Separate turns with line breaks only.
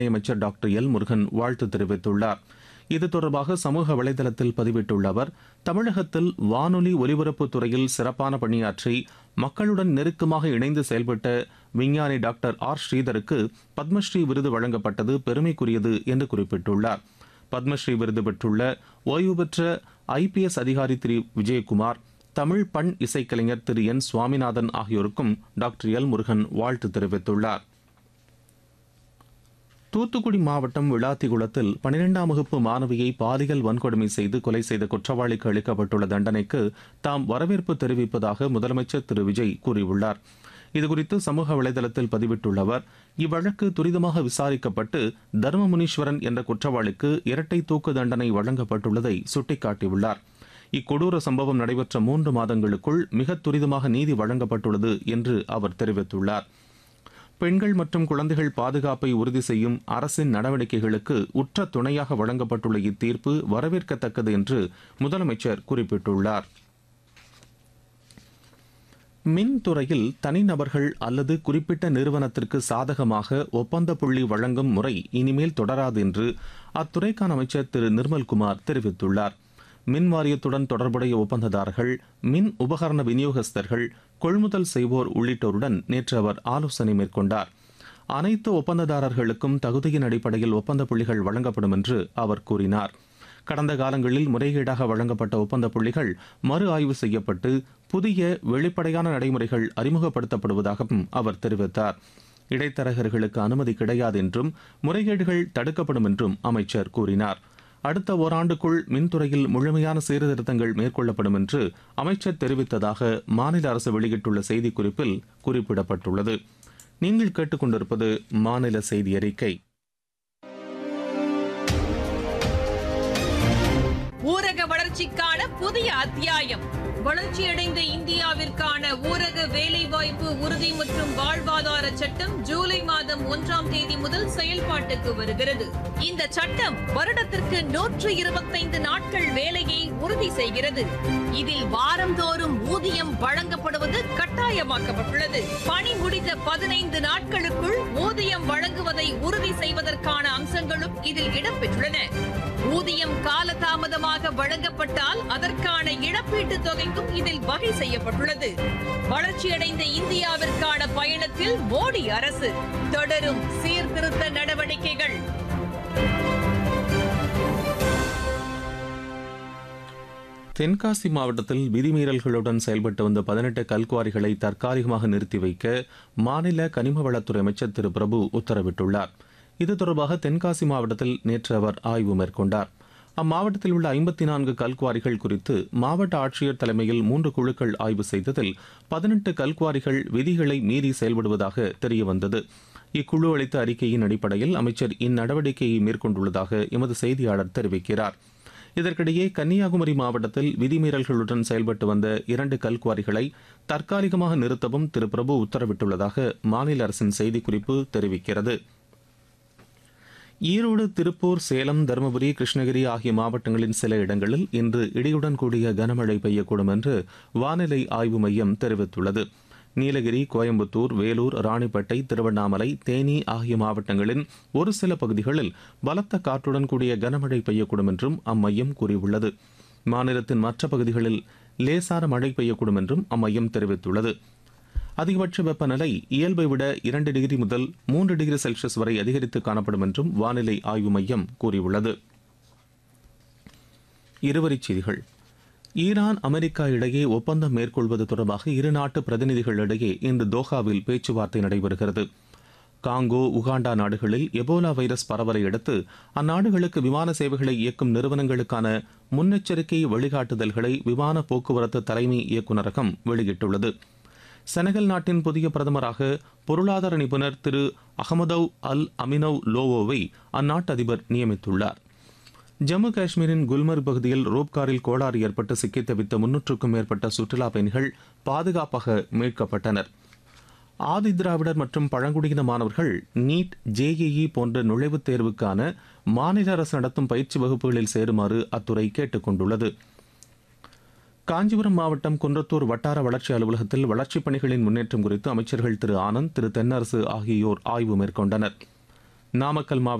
அமைச்சர் doctor L Murugan வாழ்த்து தெரிவித்துள்ளார் இது தொடர்பாக சமூக வலைதளத்தில் பதிவிட்டுள்ள அவர் தமிழகத்தில் வானொலி ஒலிபரப்புத் துறையில் சிறப்பான பணியாற்றி மக்களுடன் நெருக்கமாக இணைந்து செயல்பட்ட விஞ்ஞானி டாக்டர் ஆர் ஸ்ரீதருக்கு பத்மஸ்ரீ விருது வழங்கப்பட்டது பெருமைக்குரியது என்று குறிப்பிட்டுள்ளார் பத்மஸ்ரீ விருது பெற்றுள்ள ஓய்வு பெற்ற ஐபிஎஸ் அதிகாரி திரு விஜயகுமார் தமிழ் பண் இசைக்கலைஞர் திரு என் சுவாமிநாதன் ஆகியோருக்கும் டாக்டர் எல் முருகன் வாழ்த்து தெரிவித்துள்ளார் தூத்துக்குடி மாவட்டம் விளாத்திகுளத்தில் பனிரெண்டாம் வகுப்பு மாணவியை பாலியல் வன்கொடுமை செய்து கொலை செய்த குற்றவாளிக்கு அளிக்கப்பட்டுள்ள தண்டனைக்கு தாம் வரவேற்பு தெரிவிப்பதாக முதலமைச்சர் திரு விஜய் கூறியுள்ளார் இதுகுறித்து சமூக வலைதளத்தில் பதிவிட்டுள்ள அவர் இவ்வழக்கு துரிதமாக விசாரிக்கப்பட்டு தர்மமுனீஸ்வரன் என்ற குற்றவாளிக்கு இரட்டை தூக்கு தண்டனை வழங்கப்பட்டுள்ளதை சுட்டிக்காட்டியுள்ளார் இக்கொடூர சம்பவம் நடைபெற்ற மூன்று மாதங்களுக்குள் மிக துரிதமாக நீதி வழங்கப்பட்டுள்ளது என்று அவர் தெரிவித்துள்ளார் பெண்கள் மற்றும் குழந்தைகள் பாதுகாப்பை உறுதி செய்யும் அரசின் நடவடிக்கைகளுக்கு உற்ற துணையாக வழங்கப்பட்டுள்ள இத்தீர்ப்பு வரவேற்கத்தக்கது என்று முதலமைச்சர் குறிப்பிட்டுள்ளார் மின்துறையில் தனிநபர்கள் அல்லது குறிப்பிட்ட நிறுவனத்திற்கு சாதகமாக ஒப்பந்த புள்ளி வழங்கும் முறை இனிமேல் தொடராது என்று அத்துறைக்கான அமைச்சர் திரு நிர்மல்குமார் தெரிவித்துள்ளார் மின் வாரியத்துடன் தொடர்புடைய ஒப்பந்ததாரர்கள் மின் உபகரண விநியோகஸ்தர்கள் கொள்முதல் செய்வோர் உள்ளிட்டோருடன் நேற்று அவர் ஆலோசனை மேற்கொண்டார் அனைத்து ஒப்பந்ததாரர்களுக்கும் தகுதியின் அடிப்படையில் ஒப்பந்த புள்ளிகள் வழங்கப்படும் என்று அவர் கூறினார் கடந்த காலங்களில் முறைகேடாக வழங்கப்பட்ட ஒப்பந்த புள்ளிகள் மறு ஆய்வு செய்யப்பட்டு புதிய வெளிப்படையான நடைமுறைகள் அறிமுகப்படுத்தப்படுவதாகவும் அவர் தெரிவித்தார் இடைத்தரகர்களுக்கு அனுமதி கிடையாது என்றும் முறைகேடுகள் தடுக்கப்படும் என்றும் அமைச்சர் கூறினார் அடுத்த ஓராண்டுக்குள் மின்துறையில் முழுமையான சீர்திருத்தங்கள் மேற்கொள்ளப்படும் என்று அமைச்சர் தெரிவித்ததாக மாநில அரசு வெளியிட்டுள்ள செய்திக்குறிப்பில் குறிப்பிடப்பட்டுள்ளது நீங்கள் கேட்டுக்கொண்டிருப்பது மாநில செய்தி அறிக்கை
ஊரக வளர்ச்சிக்கான புதிய அத்தியாயம் வளர்ச்சியடைந்த இந்தியாவிற்கான ஊரக வேலைவாய்ப்பு உறுதி மற்றும் வாழ்வாதார சட்டம் ஜூலை மாதம் ஒன்றாம் தேதி முதல் செயல்பாட்டுக்கு வருகிறது இந்த சட்டம் வருடத்திற்கு நூற்று இருபத்தைந்து நாட்கள் வேலையை உறுதி செய்கிறது இதில் வாரந்தோறும் ஊதியம் வழங்கப்படுவது கட்டாயமாக்கப்பட்டுள்ளது பணி முடிந்த பதினைந்து நாட்களுக்குள் ஊதியம் வழங்குவதை உறுதி செய்வதற்கான அம்சங்களும் இதில் இடம்பெற்றுள்ளன ஊதியம் காலதாமதமாக வழங்கப்பட்டால் அதற்கான இழப்பீட்டுத் தொகைக்கும் இதில் வகை செய்யப்பட்டுள்ளது வளர்ச்சியடைந்த இந்தியாவிற்கான பயணத்தில் மோடி அரசு தொடரும் சீர்திருத்த நடவடிக்கைகள்
தென்காசி மாவட்டத்தில் விதிமீறல்களுடன் செயல்பட்டு வந்த பதினெட்டு கல்குவாரிகளை தற்காலிகமாக நிறுத்தி வைக்க மாநில கனிம வளத்துறை அமைச்சர் திரு பிரபு உத்தரவிட்டுள்ளார் இது தொடர்பாக தென்காசி மாவட்டத்தில் நேற்று அவர் ஆய்வு மேற்கொண்டார் அம்மாவட்டத்தில் உள்ள ஐம்பத்தி நான்கு கல்குவாரிகள் குறித்து மாவட்ட ஆட்சியர் தலைமையில் மூன்று குழுக்கள் ஆய்வு செய்ததில் பதினெட்டு கல்குவாரிகள் விதிகளை மீறி செயல்படுவதாக தெரியவந்தது இக்குழு அளித்த அறிக்கையின் அடிப்படையில் அமைச்சர் இந்நடவடிக்கையை மேற்கொண்டுள்ளதாக எமது செய்தியாளர் தெரிவிக்கிறார் இதற்கிடையே கன்னியாகுமரி மாவட்டத்தில் விதிமீறல்களுடன் செயல்பட்டு வந்த இரண்டு கல்குவாரிகளை தற்காலிகமாக நிறுத்தவும் திரு பிரபு உத்தரவிட்டுள்ளதாக மாநில அரசின் செய்திக்குறிப்பு தெரிவிக்கிறது ஈரோடு திருப்பூர் சேலம் தருமபுரி கிருஷ்ணகிரி ஆகிய மாவட்டங்களின் சில இடங்களில் இன்று இடியுடன் கூடிய கனமழை பெய்யக்கூடும் என்று வானிலை ஆய்வு மையம் தெரிவித்துள்ளது நீலகிரி கோயம்புத்தூர் வேலூர் ராணிப்பேட்டை திருவண்ணாமலை தேனி ஆகிய மாவட்டங்களின் ஒரு சில பகுதிகளில் பலத்த காற்றுடன் கூடிய கனமழை பெய்யக்கூடும் என்றும் அம்மையம் கூறியுள்ளது மாநிலத்தின் மற்ற பகுதிகளில் லேசான மழை பெய்யக்கூடும் என்றும் அம்மையம் தெரிவித்துள்ளது அதிகபட்ச வெப்பநிலை இயல்பை விட இரண்டு டிகிரி முதல் மூன்று டிகிரி செல்சியஸ் வரை அதிகரித்து காணப்படும் என்றும் வானிலை ஆய்வு மையம் கூறியுள்ளது இருவரிச் செய்திகள் ஈரான் அமெரிக்கா இடையே ஒப்பந்தம் மேற்கொள்வது தொடர்பாக இரு நாட்டு பிரதிநிதிகளிடையே இன்று தோஹாவில் பேச்சுவார்த்தை நடைபெறுகிறது காங்கோ உகாண்டா நாடுகளில் எபோலா வைரஸ் பரவலை அடுத்து அந்நாடுகளுக்கு விமான சேவைகளை இயக்கும் நிறுவனங்களுக்கான முன்னெச்சரிக்கை வழிகாட்டுதல்களை விமான போக்குவரத்து தலைமை இயக்குநரகம் வெளியிட்டுள்ளது செனகல் நாட்டின் புதிய பிரதமராக பொருளாதார நிபுணர் திரு அகமதவ் அல் அமினவ் லோவோவை அந்நாட்டு அதிபர் நியமித்துள்ளார் ஜம்மு காஷ்மீரின் குல்மர்க் பகுதியில் ரோப்காரில் கோளாறு ஏற்பட்டு சிக்கித் தவித்த முன்னூற்றுக்கும் மேற்பட்ட சுற்றுலா பயணிகள் பாதுகாப்பாக மீட்கப்பட்டனர் ஆதி திராவிடர் மற்றும் பழங்குடியின மாணவர்கள் நீட் ஜேஇஇ போன்ற நுழைவுத் தேர்வுக்கான மாநில அரசு நடத்தும் பயிற்சி வகுப்புகளில் சேருமாறு அத்துறை கேட்டுக் கொண்டுள்ளது காஞ்சிபுரம் மாவட்டம் குன்றத்தூர் வட்டார வளர்ச்சி அலுவலகத்தில் வளர்ச்சிப் பணிகளின் முன்னேற்றம் குறித்து அமைச்சர்கள் திரு ஆனந்த் திரு தென்னரசு ஆகியோர் ஆய்வு மேற்கொண்டனர் நாமக்கல் மாவட்டம்